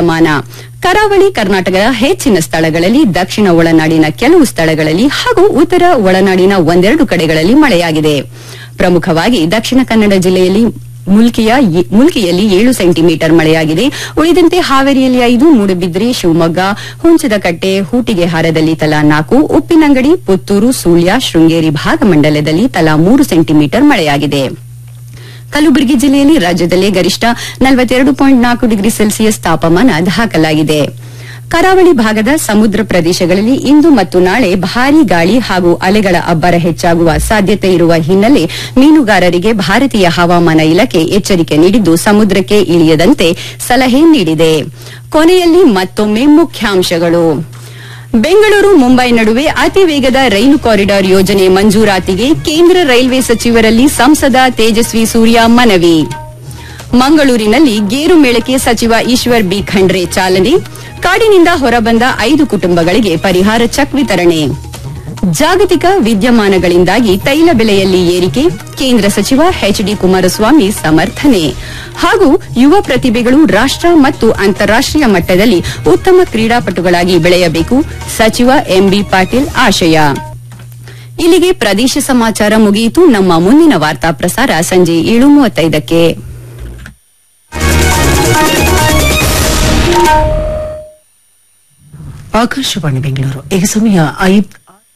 ವಿದ್ಯಮಾನ ಕರಾವಳಿ ಕರ್ನಾಟಕದ ಹೆಚ್ಚಿನ ಸ್ಥಳಗಳಲ್ಲಿ ದಕ್ಷಿಣ ಒಳನಾಡಿನ ಕೆಲವು ಸ್ಥಳಗಳಲ್ಲಿ ಹಾಗೂ ಉತ್ತರ ಒಳನಾಡಿನ ಒಂದೆರಡು ಕಡೆಗಳಲ್ಲಿ ಮಳೆಯಾಗಿದೆ ಪ್ರಮುಖವಾಗಿ ದಕ್ಷಿಣ ಕನ್ನಡ ಜಿಲ್ಲೆಯಲ್ಲಿ ಮುಲ್ಕಿಯ ಮುಲ್ಕಿಯಲ್ಲಿ ಏಳು ಸೆಂಟಿಮೀಟರ್ ಮಳೆಯಾಗಿದೆ ಉಳಿದಂತೆ ಹಾವೇರಿಯಲ್ಲಿ ಐದು ಮೂಡುಬಿದ್ರೆ ಶಿವಮೊಗ್ಗ ಹುಂಚದಕಟ್ಟೆ ಹೂಟಿಗೆಹಾರದಲ್ಲಿ ತಲಾ ನಾಲ್ಕು ಉಪ್ಪಿನಂಗಡಿ ಪುತ್ತೂರು ಸುಳ್ಯ ಶೃಂಗೇರಿ ಭಾಗಮಂಡಲದಲ್ಲಿ ತಲಾ ಮೂರು ಸೆಂಟಿಮೀಟರ್ ಮಳೆಯಾಗಿದೆ ಕಲಬುರಗಿ ಜಿಲ್ಲೆಯಲ್ಲಿ ರಾಜ್ಯದಲ್ಲೇ ಗರಿಷ್ಠ ನಲವತ್ತೆರಡು ಪಾಯಿಂಟ್ ನಾಲ್ಕು ಡಿಗ್ರಿ ಸೆಲ್ಸಿಯಸ್ ತಾಪಮಾನ ದಾಖಲಾಗಿದೆ ಕರಾವಳಿ ಭಾಗದ ಸಮುದ್ರ ಪ್ರದೇಶಗಳಲ್ಲಿ ಇಂದು ಮತ್ತು ನಾಳೆ ಭಾರೀ ಗಾಳಿ ಹಾಗೂ ಅಲೆಗಳ ಅಬ್ಬರ ಹೆಚ್ಚಾಗುವ ಸಾಧ್ಯತೆ ಇರುವ ಹಿನ್ನೆಲೆ ಮೀನುಗಾರರಿಗೆ ಭಾರತೀಯ ಹವಾಮಾನ ಇಲಾಖೆ ಎಚ್ಚರಿಕೆ ನೀಡಿದ್ದು ಸಮುದ್ರಕ್ಕೆ ಇಳಿಯದಂತೆ ಸಲಹೆ ನೀಡಿದೆ ಕೊನೆಯಲ್ಲಿ ಮತ್ತೊಮ್ಮೆ ಮುಖ್ಯಾಂಶಗಳು ಬೆಂಗಳೂರು ಮುಂಬೈ ನಡುವೆ ಅತಿ ವೇಗದ ರೈಲು ಕಾರಿಡಾರ್ ಯೋಜನೆ ಮಂಜೂರಾತಿಗೆ ಕೇಂದ್ರ ರೈಲ್ವೆ ಸಚಿವರಲ್ಲಿ ಸಂಸದ ತೇಜಸ್ವಿ ಸೂರ್ಯ ಮನವಿ ಮಂಗಳೂರಿನಲ್ಲಿ ಗೇರು ಮೇಳಕ್ಕೆ ಸಚಿವ ಈಶ್ವರ್ ಬಿ ಖಂಡ್ರೆ ಚಾಲನೆ ಕಾಡಿನಿಂದ ಹೊರಬಂದ ಐದು ಕುಟುಂಬಗಳಿಗೆ ಪರಿಹಾರ ಚೆಕ್ ವಿತರಣೆ ಜಾಗತಿಕ ವಿದ್ಯಮಾನಗಳಿಂದಾಗಿ ತೈಲ ಬೆಲೆಯಲ್ಲಿ ಏರಿಕೆ ಕೇಂದ್ರ ಸಚಿವ ಎಚ್ಡಿ ಕುಮಾರಸ್ವಾಮಿ ಸಮರ್ಥನೆ ಹಾಗೂ ಯುವ ಪ್ರತಿಭೆಗಳು ರಾಷ್ಟ ಮತ್ತು ಅಂತಾರಾಷ್ಟೀಯ ಮಟ್ಟದಲ್ಲಿ ಉತ್ತಮ ಕ್ರೀಡಾಪಟುಗಳಾಗಿ ಬೆಳೆಯಬೇಕು ಸಚಿವ ಎಂಬಿ ಪಾಟೀಲ್ ಆಶಯ ಇಲ್ಲಿಗೆ ಪ್ರದೇಶ ಸಮಾಚಾರ ಮುಗಿಯಿತು ನಮ್ಮ ಮುಂದಿನ ವಾರ್ತಾ ಪ್ರಸಾರ ಸಂಜೆ ಏಳು ಮೂವತ್ತೈದಕ್ಕೆ ಆಕಾಶವಾಣಿ ಬೆಂಗಳೂರು ಈಗ ಸಮಯ ಐದು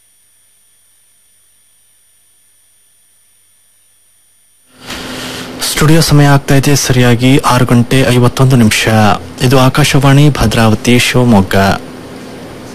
ಸ್ಟುಡಿಯೋ ಸಮಯ ಆಗ್ತಾ ಇದೆ ಸರಿಯಾಗಿ ಆರು ಗಂಟೆ ಐವತ್ತೊಂದು ನಿಮಿಷ ಇದು ಆಕಾಶವಾಣಿ ಭದ್ರಾವತಿ ಶಿವಮೊಗ್ಗ